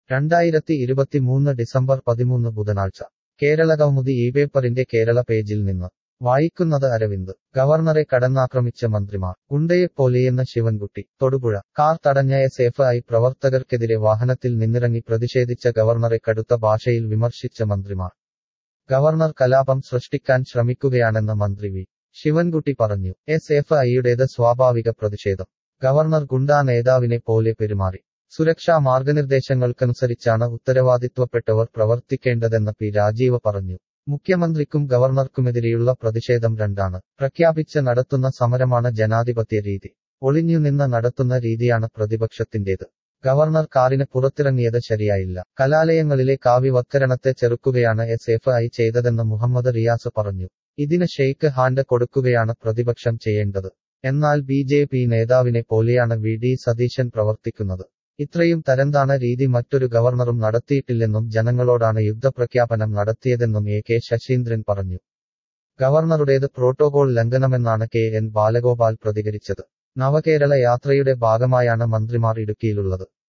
രണ്ടായിരത്തി ഇരുപത്തിമൂന്ന് ഡിസംബർ പതിമൂന്ന് ബുധനാഴ്ച കേരളകൗമുദി ഈ പേപ്പറിന്റെ കേരള പേജിൽ നിന്ന് വായിക്കുന്നത് അരവിന്ദ് ഗവർണറെ കടന്നാക്രമിച്ച മന്ത്രിമാർ ഗുണ്ടയെപ്പോലെയെന്ന ശിവൻകുട്ടി തൊടുപുഴ കാർ തടഞ്ഞ എസ് എഫ് ഐ പ്രവർത്തകർക്കെതിരെ വാഹനത്തിൽ നിന്നിറങ്ങി പ്രതിഷേധിച്ച ഗവർണറെ കടുത്ത ഭാഷയിൽ വിമർശിച്ച മന്ത്രിമാർ ഗവർണർ കലാപം സൃഷ്ടിക്കാൻ ശ്രമിക്കുകയാണെന്ന് മന്ത്രി വി ശിവൻകുട്ടി പറഞ്ഞു എസ് എഫ് ഐയുടേത് സ്വാഭാവിക പ്രതിഷേധം ഗവർണർ ഗുണ്ടാ നേതാവിനെ പോലെ പെരുമാറി സുരക്ഷാ മാർഗനിർദ്ദേശങ്ങൾക്കനുസരിച്ചാണ് ഉത്തരവാദിത്വപ്പെട്ടവർ പ്രവർത്തിക്കേണ്ടതെന്ന് പി രാജീവ് പറഞ്ഞു മുഖ്യമന്ത്രിക്കും ഗവർണർക്കുമെതിരെയുള്ള പ്രതിഷേധം രണ്ടാണ് പ്രഖ്യാപിച്ച് നടത്തുന്ന സമരമാണ് ജനാധിപത്യ രീതി ഒളിഞ്ഞുനിന്ന് നടത്തുന്ന രീതിയാണ് പ്രതിപക്ഷത്തിന്റേത് ഗവർണർ കാറിന് പുറത്തിറങ്ങിയത് ശരിയായില്ല കലാലയങ്ങളിലെ കാവ്യവത്കരണത്തെ ചെറുക്കുകയാണ് എസ് എഫ് ഐ ചെയ്തതെന്ന് മുഹമ്മദ് റിയാസ് പറഞ്ഞു ഇതിന് ഷെയ്ക്ക് ഹാൻഡ് കൊടുക്കുകയാണ് പ്രതിപക്ഷം ചെയ്യേണ്ടത് എന്നാൽ ബി ജെ പി നേതാവിനെ പോലെയാണ് വി ഡി സതീശൻ പ്രവർത്തിക്കുന്നത് ഇത്രയും തരംതാണ രീതി മറ്റൊരു ഗവർണറും നടത്തിയിട്ടില്ലെന്നും ജനങ്ങളോടാണ് യുദ്ധപ്രഖ്യാപനം നടത്തിയതെന്നും എ കെ ശശീന്ദ്രൻ പറഞ്ഞു ഗവർണറുടേത് പ്രോട്ടോകോൾ ലംഘനമെന്നാണ് കെ എൻ ബാലഗോപാൽ പ്രതികരിച്ചത് നവകേരള യാത്രയുടെ ഭാഗമായാണ് മന്ത്രിമാർ ഇടുക്കിയിലുള്ളത്